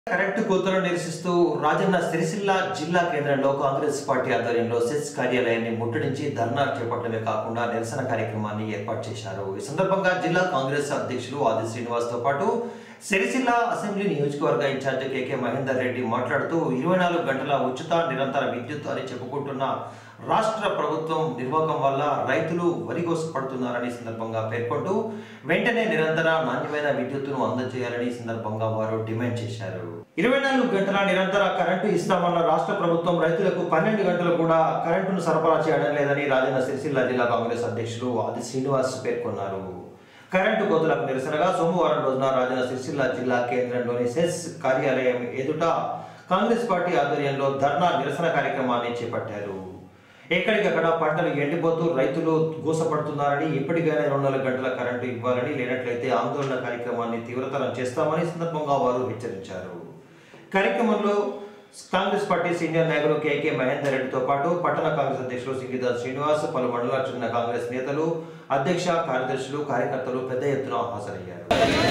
current కోతలు నిరసిస్తూ రాజన్న సిరిసిల్ల జిల్లా కేంద్రంలో కాంగ్రెస్ పార్టీ ఆధ్వర్యంలో సెస్ కార్యాలయాన్ని ముట్టడించి ధర్నా చేపట్టడమే కాకుండా నిరసన కార్యక్రమాన్ని ఏర్పాటు చేశారు ఈ సందర్భంగా జిల్లా కాంగ్రెస్ అధ్యక్షులు ఆది శ్రీనివాస్ తో పాటు సిరిసిల్ల అసెంబ్లీ నియోజకవర్గ ఇన్ఛార్జి కేకే మహేందర్ రెడ్డి మాట్లాడుతూ ఇరవై నాలుగు గంటల ఉచిత నిరంతర విద్యుత్ అని చెప్పుకుంటున్న రాష్ట్ర ప్రభుత్వం నిర్వాహకం వల్ల రైతులు వరిగోసపడుతున్నారని ఈ సందర్భంగా పేర్కొంటూ వెంటనే నిరంతర నాణ్యమైన విద్యుత్తును అందజేయాలని ఈ సందర్భంగా వారు డిమాండ్ చేశారు ఇరవై నాలుగు గంటల నిరంతర కరెంటు ఇస్తామన్న రాష్ట్ర ప్రభుత్వం రైతులకు పన్నెండు గంటలు కూడా కరెంటును సరఫరా చేయడం లేదని రాజన్న సిరిసిల్ల జిల్లా కాంగ్రెస్ అధ్యక్షులు ఆది శ్రీనివాస్ పేర్కొన్నారు కరెంటు కోతలకు నిరసనగా సోమవారం రోజున రాజన్న సిరిసిల్ల జిల్లా కేంద్రంలోని సెస్ కార్యాలయం ఎదుట కాంగ్రెస్ పార్టీ ఆధ్వర్యంలో ధర్నా నిరసన కార్యక్రమాన్ని చేపట్టారు ఎక్కడికక్కడ పంటలు ఎండిపోతూ రైతులు గోసపడుతున్నారని ఇప్పటికైనా రెండు నాలుగు గంటల కరెంటు ఇవ్వాలని లేనట్లయితే ఆందోళన కార్యక్రమాన్ని తీవ్రతరం చేస్తామని ఈ సందర్భంగా వారు హెచ్చరించారు కార్యక్రమంలో కాంగ్రెస్ పార్టీ సీనియర్ నాయకులు కేకే మహేందర్ రెడ్డితో పాటు పట్టణ కాంగ్రెస్ అధ్యక్షులు సింగిదాస్ శ్రీనివాస్ పలు మండలాలకు చెందిన కాంగ్రెస్ నేతలు అధ్యక్ష కార్యదర్శులు కార్యకర్తలు పెద్ద ఎత్తున హాజరయ్యారు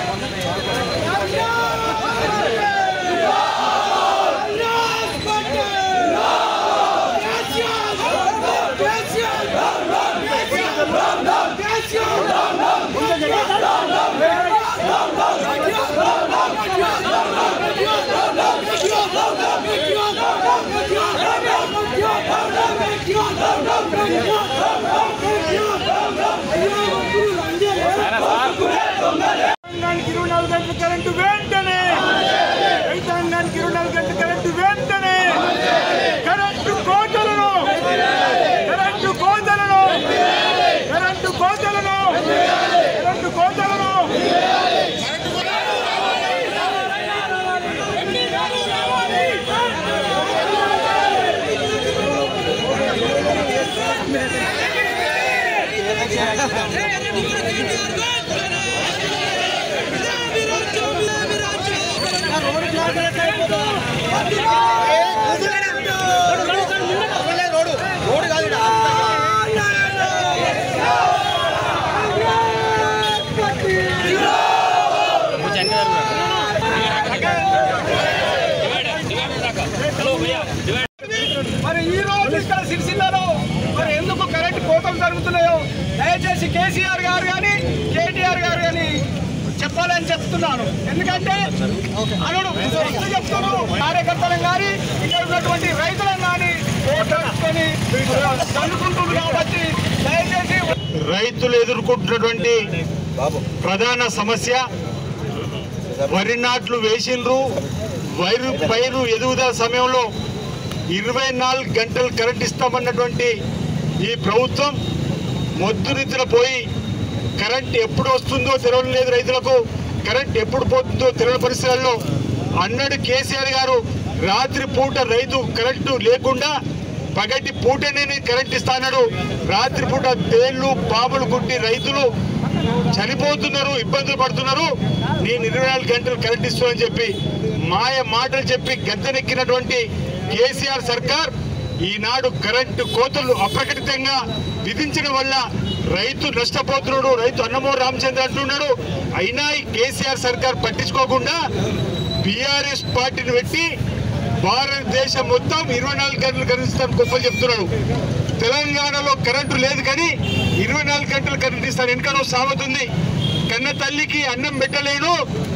రైతాంగానికి ఇరవై నాలుగు గంటల కరెంటు వెంటనే రైతాంగానికి ఇరవై నాలుగు గంటల కరెంటు వెంటనే కరెంటు కోతలను కరెంటు కోతలను కరెంటు కోతలను కరెంటు కోతలను మరి ఈ రోజు ఇక్కడ సిరిసిల్లలో మరి ఎందుకు కరెంటు కోతలు జరుగుతున్నాయో దయచేసి కేసీఆర్ గారు కానీ కేటీఆర్ గారు కానీ చెప్పాలని చెప్తున్నాను ఎందుకంటే అనుడు వస్తూ చెప్తున్నారు కార్యకర్తలను కానీ ఇక్కడ ఉన్నటువంటి రైతులను కానీ ఓట్లని చదువుకుంటున్నారు కాబట్టి దయచేసి రైతులు ఎదుర్కొంటున్నటువంటి ప్రధాన సమస్య వరి నాట్లు వేసిండ్రు వైరు పైరు ఎదుగుదల సమయంలో ఇరవై నాలుగు గంటలు కరెంట్ ఇస్తామన్నటువంటి ఈ ప్రభుత్వం మొద్దు నిద్ర పోయి కరెంట్ ఎప్పుడు వస్తుందో తెలియడం లేదు రైతులకు కరెంట్ ఎప్పుడు పోతుందో తెలియని పరిస్థితుల్లో అన్నాడు కేసీఆర్ గారు రాత్రి పూట రైతు కరెంటు లేకుండా పగటి పూటనే కరెంట్ ఇస్తాడు రాత్రి పూట తేళ్లు పాములు కుట్టి రైతులు చనిపోతున్నారు ఇబ్బందులు పడుతున్నారు నేను ఇరవై నాలుగు గంటలు కరెంట్ ఇస్తానని చెప్పి మాయ మాటలు చెప్పి గద్దెనెక్కినటువంటి కేసీఆర్ సర్కార్ ఈనాడు కరెంటు కోతలు అప్రకటితంగా విధించడం వల్ల రైతు నష్టపోతున్నాడు రైతు అన్నమో రామచంద్ర అంటున్నాడు అయినా ఈ కేసీఆర్ సర్కార్ పట్టించుకోకుండా బీఆర్ఎస్ పార్టీని పెట్టి భారతదేశం మొత్తం ఇరవై నాలుగు గంటలు కరెంట్ గొప్పలు చెప్తున్నాడు తెలంగాణలో కరెంటు లేదు కానీ ఇరవై నాలుగు గంటలు కరెంట్ ఇస్తాను వెనుకనో సామెత ఉంది కన్న తల్లికి అన్నం పెట్టలేను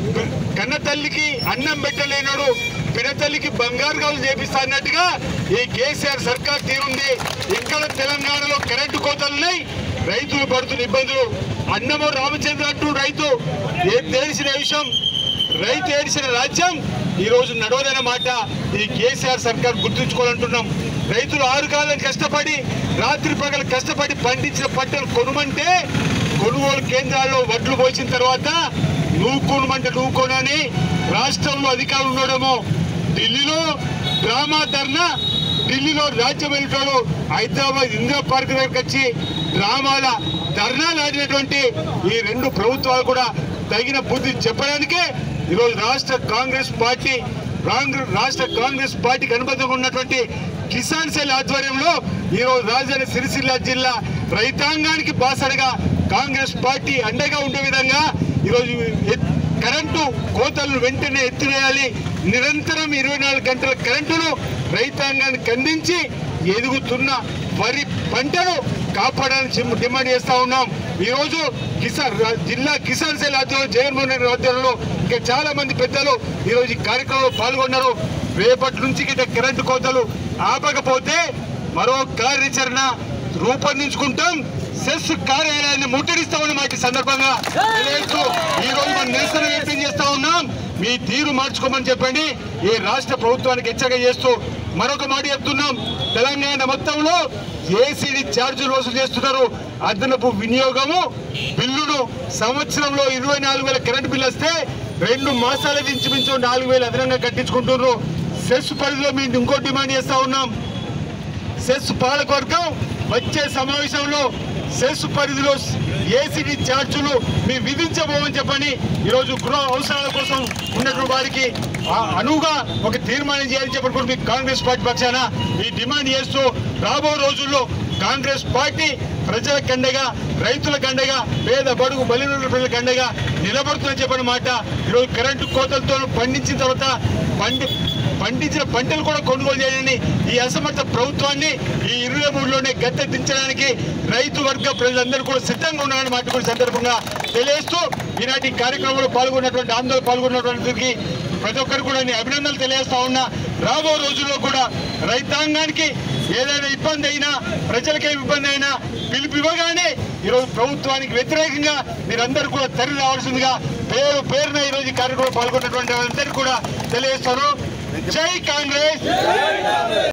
కన్న తల్లికి అన్నం పెట్టలేనాడు పిన తల్లికి బంగారు గాలు చేపిస్తా అన్నట్టుగా ఈ కేసీఆర్ సర్కార్ తీరుంది ఎక్కడ తెలంగాణలో కరెంటు కోతలున్నాయి రైతులు పడుతున్న ఇబ్బందులు అన్నమో రామచంద్ర అంటూ రైతు ఏం తెలిసిన విషయం రైతు ఏడిసిన రాజ్యం ఈ రోజు నడవదన్న మాట ఈ కేసీఆర్ సర్కార్ గుర్తుంచుకోవాలంటున్నాం రైతులు ఆరు కాలం కష్టపడి రాత్రి పగలు కష్టపడి పండించిన పంటలు కొనుమంటే కొనుగోలు కేంద్రాల్లో వడ్లు పోసిన తర్వాత నువ్వు కొనుమంటే నువ్వు కొనని రాష్ట్రంలో అధికారులు ఉండడమో ఢిల్లీలో డ్రామా ధర్నా ఢిల్లీలో రాజ్యం వెళ్ళిపోయాడు హైదరాబాద్ ఇందిరా పార్క్ దగ్గరకు వచ్చి డ్రామాల ధర్నాలు ఆడినటువంటి ఈ రెండు ప్రభుత్వాలు కూడా తగిన బుద్ధి చెప్పడానికే ఈరోజు రాష్ట్ర కాంగ్రెస్ పార్టీ రాంగ్ర- రాష్ట్ర కాంగ్రెస్ పార్టీకి అనుబంధంగా ఉన్నటువంటి కిసాన్ సెల్ ఆధ్వర్యంలో ఈరోజు రాజధాని సిరిసిల్ల జిల్లా రైతాంగానికి బాసడగా కాంగ్రెస్ పార్టీ అండగా ఉండే విధంగా ఈరోజు ఎ- కరెంటు కోతలను వెంటనే ఎత్తివేయాలి నిరంతరం ఇరవై నాలుగు గంటల కరెంటును రైతాంగానికి అందించి ఎదుగుతున్న వరి పంటను కాపాడాలని జిమ్- డిమాండ్ చేస్తా ఉన్నాం ఈ రోజు కిసాన్ రా- జిల్లా కిసాన్ సెల్ ఆధ్వర్యంలో జగన్మోహన్ రెడ్డి ఆధ్వర్యంలో ఇంకా చాలా మంది పెద్దలు ఈ రోజు ఈ కార్యక్రమంలో పాల్గొన్నారు రేపటి నుంచి గిట్ట కరెంటు కోతలు ఆపకపోతే మరో కార్యాచరణ రూపొందించుకుంటాం సెస్ కార్యాలయాన్ని ముట్టడిస్తామని మాకు ఈ సందర్భంగా తెలియజేస్తూ ఈ రోజు మనం నిరసన వ్యక్తం చేస్తా ఉన్నాం మీ తీరు మార్చుకోమని చెప్పండి ఈ రాష్ట్ర ప్రభుత్వానికి హెచ్చరిక చేస్తూ మరొక మాట చెప్తున్నాం తెలంగాణ మొత్తంలో ఏసీడీ ఛార్జీలు వసూలు చేస్తున్నారు అదనపు వినియోగము బిల్లును సంవత్సరంలో ఇరవై నాలుగు వేల కరెంట్ బిల్లు వస్తే రెండు మాసాల ఇంచుమించు నాలుగు వేలు అదనంగా కట్టించుకుంటున్నారు సెస్ పరిధిలో మేము ఇంకో డిమాండ్ చేస్తా ఉన్నాం సెస్ పాలకవర్గం వచ్చే సమావేశంలో సెస్ పరిధిలో ఏసీడీ ఛార్జీలు మీ విధించబోమని చెప్పని ఈరోజు గృహ అవసరాల కోసం ఉన్నటువంటి వారికి ఆ అనువుగా ఒక తీర్మానం చేయాలని చెప్పి కూడా మీకు కాంగ్రెస్ పార్టీ పక్షాన ఈ డిమాండ్ చేస్తూ రాబో రోజుల్లో కాంగ్రెస్ పార్టీ ప్రజల కండగా రైతుల కండగా పేద బడుగు బలిన ప్రజల కండగా నిలబడుతుందని చెప్పిన మాట ఈరోజు కరెంటు కోతలతో పండించిన తర్వాత పండి పండించిన పంటలు కూడా కొనుగోలు చేయాలని ఈ అసమర్థ ప్రభుత్వాన్ని ఈ ఇరవై మూడులోనే గద్దె దించడానికి రైతు వర్గ ప్రజలందరూ కూడా సిద్ధంగా ఉన్నారని మాట కూడా సందర్భంగా తెలియజేస్తూ ఈనాటి కార్యక్రమంలో పాల్గొన్నటువంటి ఆందోళన పాల్గొన్నటువంటి ప్రతి ఒక్కరు కూడా నేను అభినందనలు తెలియజేస్తా ఉన్నా రాబో రోజుల్లో కూడా రైతాంగానికి ఏదైనా ఇబ్బంది అయినా ప్రజలకే ఇబ్బంది అయినా పిలుపు ఇవ్వగానే ఈరోజు ప్రభుత్వానికి వ్యతిరేకంగా మీరందరూ కూడా తరలి రావాల్సిందిగా పేరు పేరున ఈరోజు ఈ కార్యక్రమంలో పాల్గొన్నటువంటి అందరికీ కూడా తెలియజేస్తాను జై కాంగ్రెస్